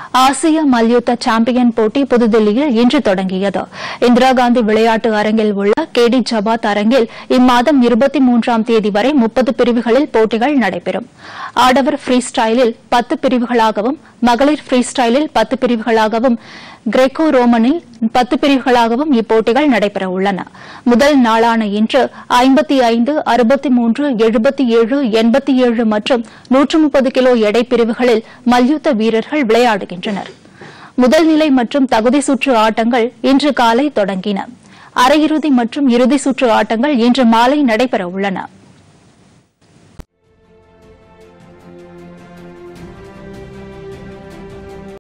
ஆசிய மல்யுத்த சாம்பியன் போட்டி புதுதில்லியில் இன்று தொடங்கியது இந்திரா காந்தி விளையாட்டு அரங்கில் உள்ள கேடி ஜபாத் அரங்கில் இம்மாதம் இருபத்தி மூன்றாம் தேதி வரை முப்பது பிரிவுகளில் போட்டிகள் நடைபெறும் ஆடவர் ஃப்ரீ ஸ்டைலில் பத்து பிரிவுகளாகவும் மகளிர் ஃப்ரீ ஸ்டைலில் பத்து பிரிவுகளாகவும் கிரெக்கோ ரோமனில் பத்து பிரிவுகளாகவும் இப்போட்டிகள் நடைபெற உள்ளன முதல் நாளான இன்று ஐம்பத்தி ஐந்து அறுபத்தி மூன்று எழுபத்தி ஏழு எண்பத்தி ஏழு மற்றும் நூற்று முப்பது கிலோ எடை பிரிவுகளில் மல்யுத்த வீரர்கள் விளையாடுகின்றனர் முதல் நிலை மற்றும் தகுதி சுற்று ஆட்டங்கள் இன்று காலை தொடங்கின அரையிறுதி மற்றும் இறுதி சுற்று ஆட்டங்கள் இன்று மாலை நடைபெற உள்ளன